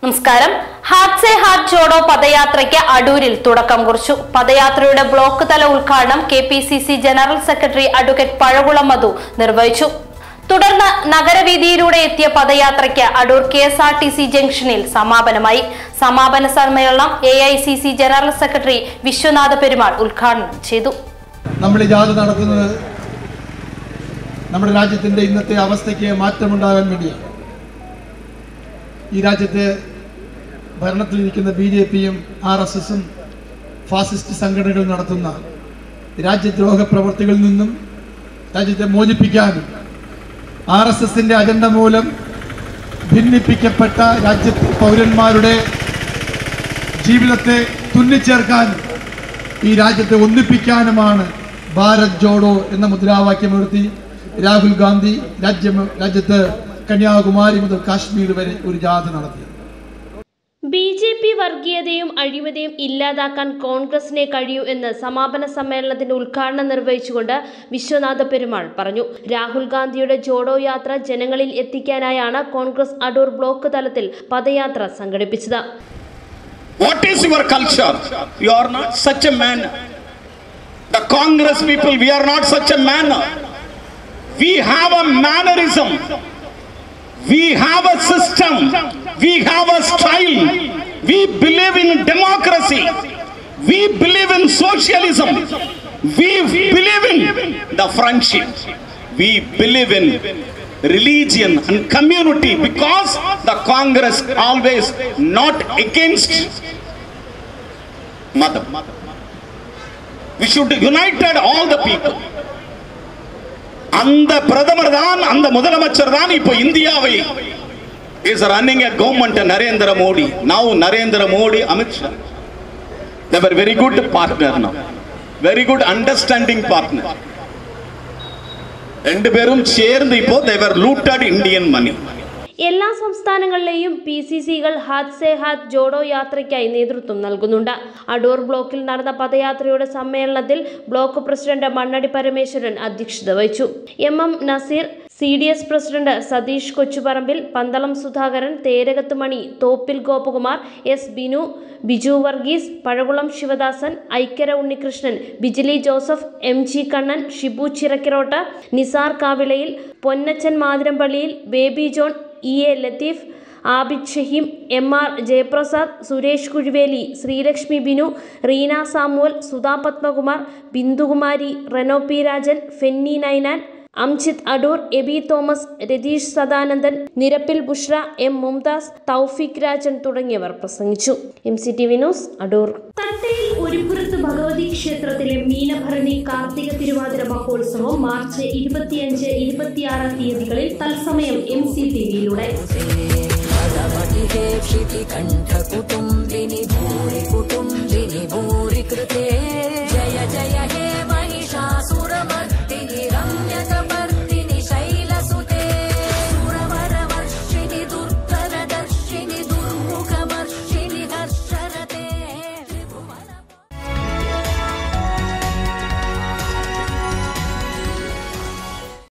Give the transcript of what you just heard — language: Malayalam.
നമസ്കാരം ഹാത്ത് സേ ഹാത്ത് ജോഡോ പദയാത്രയ്ക്ക് അടൂരിൽ തുടക്കം കുറിച്ചു പദയാത്രയുടെ ബ്ലോക്ക് തല ഉദ്ഘാടനം K P C C general secretary advocate Pazhakulam Madhu നിർവഹിച്ചു തുടർന്ന് നഗരവീതിയിലൂടെ എത്തിയ പദയാത്രയ്ക്ക് Adoor K S R T C ജംഗ്ഷനിൽ സമാപനമായി സമാപന സമ്മേളനം A I C C general secretary Viswanatha Perumal ഉദ്ഘാടനം ചെയ്തു നമ്മൾ ഈ ജാഥ നടത്തുന്നത് നമ്മുടെ രാജ്യത്തിൻ്റെ ഇന്നത്തെ അവസ്ഥയ്ക്ക് മാറ്റമുണ്ടാകാൻ വേണ്ടിയാണ് ഈ രാജ്യത്തെ ഭരണത്തിലിരിക്കുന്ന ബി ജെ പിയും ആർ എസ് എസും ഫാസിസ്റ്റ് സംഘടനകൾ നടത്തുന്ന രാജ്യദ്രോഹ പ്രവർത്തികളിൽ നിന്നും രാജ്യത്തെ മോചിപ്പിക്കാനും ആർ എസ് എസിൻ്റെ അജണ്ട മൂലം ഭിന്നിപ്പിക്കപ്പെട്ട രാജ്യത്തെ പൗരന്മാരുടെ ജീവിതത്തെ തുന്നിച്ചേർക്കാനും ഈ രാജ്യത്തെ ഒന്നിപ്പിക്കാനുമാണ് ഭാരത് ജോഡോ എന്ന മുദ്രാവാക്യമുയർത്തി രാഹുൽ ഗാന്ധി രാജ്യം രാജ്യത്ത് കന്യാകുമാരി മുതൽ കാശ്മീർ വരെ ഒരു ജാഥ നടത്തി ബി ജെ പി വർഗീയതയും അഴിമതിയും ഇല്ലാതാക്കാൻ കോൺഗ്രസിനെ കഴിയൂ എന്ന് സമാപന സമ്മേളനത്തിന്റെ ഉദ്ഘാടനം നിർവഹിച്ചുകൊണ്ട് വിശ്വനാഥ പെരുമാൾ പറഞ്ഞു രാഹുൽ ഗാന്ധിയുടെ ജോഡോ യാത്ര ജനങ്ങളിൽ എത്തിക്കാനായാണ് കോൺഗ്രസ് അടൂർ ബ്ലോക്ക് തലത്തിൽ പദയാത്ര സംഘടിപ്പിച്ചത് What is your culture? You are not such a man. The Congress people, we are not such a manner. We have a mannerism. We have a system. We have a style. We believe in democracy. We believe in socialism. We believe in the friendship. We believe in religion and community because the Congress always not against mother. We should united all the people. அந்த பிரதமர் தான் அந்த முதலமைச்சர் தான் இப்போ இந்தியாவை is running a government Narendra Modi now Narendra Modi Amit Shah they were very good partner now very good understanding partner രണ്ടുപേരും ചേർന്ന് ഇപ്പോൾ they were looted Indian money എല്ലാ സംസ്ഥാനങ്ങളിലെയും പി സി സികൾ ഹാത്ത് സേ ഹാത്ത് ജോഡോ യാത്രയ്ക്കായി നേതൃത്വം നൽകുന്നുണ്ട് അടൂർ ബ്ലോക്കിൽ നടന്ന പദയാത്രയുടെ സമ്മേളനത്തിൽ ബ്ലോക്ക് പ്രസിഡന്റ് മണ്ണടി പരമേശ്വരൻ അധ്യക്ഷത വഹിച്ചു M M Naseer C D S president Satheesh Kochuparambil Pandalam Sudhakaran Therakath Mani Thoppil Gopakumar S Binu Biju Varghese Pazhakulam Sivadasan Aikkara Unnikrishnan Bijili Joseph M G Kannan Shibu Chirakkirottu Nizar Kavilayil Ponnachan Mathirampallil Baby John E A Latheef Abid Shaheem M R Jayaprasad Suresh Kuzhuveli Sreelakshmi Binu Reena Samuel Sudha Padmakumar Bindukumari Reno P Rajan Fenny Ninan Amjith Adoor Eby Thomas Ratheesh Sadanandan Nirappil Bushra M Mumtaz Thoufeek Rajan തുടങ്ങിയവർ പ്രസംഗിച്ചു M C T V news Adoor Thattayil Orippurathu Bhagavathi ക്ഷേത്രത്തിലെ മീനഭരണി കാർത്തിക തിരുവാതിര മഹോത്സവം മാർച്ച് ഇരുപത്തിയഞ്ച് ഇരുപത്തിയാറ് തീയതികളിൽ തത്സമയം എം സി ടി വിയിലൂടെ क्षितिकण्ठकुटुम्ब